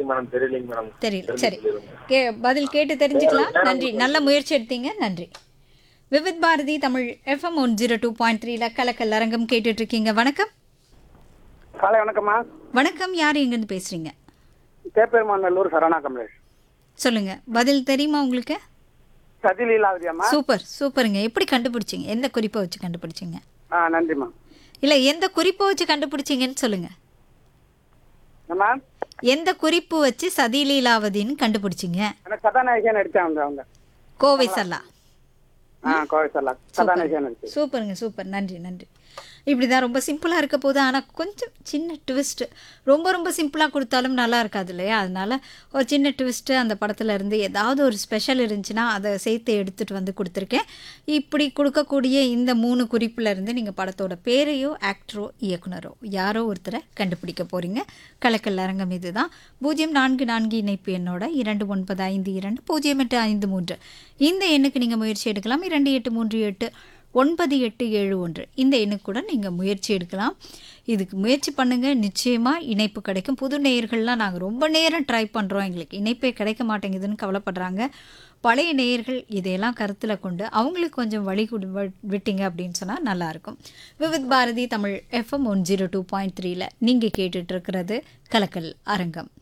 சரிங்க மேடம் தெரியலைங்க மேடம் தெரியல சரி கே பதில் கேட்டு தெரிஞ்சுக்கலாம் நன்றி நல்ல முயற்சி எடுத்தீங்க நன்றி Vividh Bharati Tamil FM one zero two point த்ரீல கலக்கல் அரங்கம் கேட்டுட்டு இருக்கீங்க வணக்கம் காலை வணக்கம்மா வணக்கம் யார் எங்கேருந்து பேசுறீங்க தேப்பெருமான் நல்லூர் சரணா கமலேஷ் சொல்லுங்க பதில் தெரியுமா உங்களுக்கு சதி லீலாவதியாம்மா சூப்பர் சூப்பருங்க எப்படி கண்டுபிடிச்சீங்க எந்த குறிப்பை வச்சு கண்டுபிடிச்சீங்க ஆ நன்றிம்மா இல்லை எந்த குறிப்பை வச்சு கண்டுபிடிச்சீங்கன்னு சொல்லுங்க அம்மா எந்த குறிப்பு வச்சு சதிலீலாவதின்னு கண்டுபிடிச்சீங்க எனக்கு கதாநாயகியா நடிச்சாங்க அவங்க கோவை சல்லா ஆ கோவை சொல்லா கதாநாயகியா நடிச்சு சூப்பருங்க சூப்பர் நன்றி நன்றி இப்படி தான் ரொம்ப சிம்பிளாக இருக்க போது ஆனால் கொஞ்சம் சின்ன ட்விஸ்ட்டு ரொம்ப ரொம்ப சிம்பிளாக கொடுத்தாலும் நல்லா இருக்காது இல்லையா அதனால ஒரு சின்ன ட்விஸ்ட்டு அந்த படத்துல இருந்து ஏதாவது ஒரு ஸ்பெஷல் இருந்துச்சுன்னா அதை சேர்த்து எடுத்துகிட்டு வந்து கொடுத்துருக்கேன் இப்படி கொடுக்கக்கூடிய இந்த மூணு குறிப்புல இருந்து நீங்கள் படத்தோட பேரையோ ஆக்டரோ இயக்குனரோ யாரோ ஒருத்தரை கண்டுபிடிக்க போகிறீங்க கலக்கல் அரங்கம் இதுதான் பூஜ்ஜியம் நான்கு நான்கு இணைப்பு எண்ணோட இரண்டு ஒன்பது ஐந்து இரண்டு பூஜ்ஜியம் எட்டு ஐந்து மூன்று இந்த எண்ணுக்கு நீங்கள் முயற்சி எடுக்கலாம் இரண்டு எட்டு மூன்று எட்டு ஒன்பது எட்டு ஏழு ஒன்று இந்த எண்ணுக்கு கூட நீங்கள் முயற்சி எடுக்கலாம் இதுக்கு முயற்சி பண்ணுங்கள் நிச்சயமாக இணைப்பு கிடைக்கும் புது நேயர்கள்லாம் நாங்கள் ரொம்ப நேரம் ட்ரை பண்ணுறோம் எங்களுக்கு இணைப்பே கிடைக்க மாட்டேங்குதுன்னு கவலைப்படுறாங்க பழைய நேயர்கள் இதையெல்லாம் கருத்தில் கொண்டு அவங்களுக்கு கொஞ்சம் வழி கொடு வ- விட்டீங்க அப்படின்னு சொன்னால் நல்லாயிருக்கும் Vividh Bharati Tamil FM one zero two point த்ரீல நீங்கள் கேட்டுட்டு இருக்கிறது கலக்கல் அரங்கம்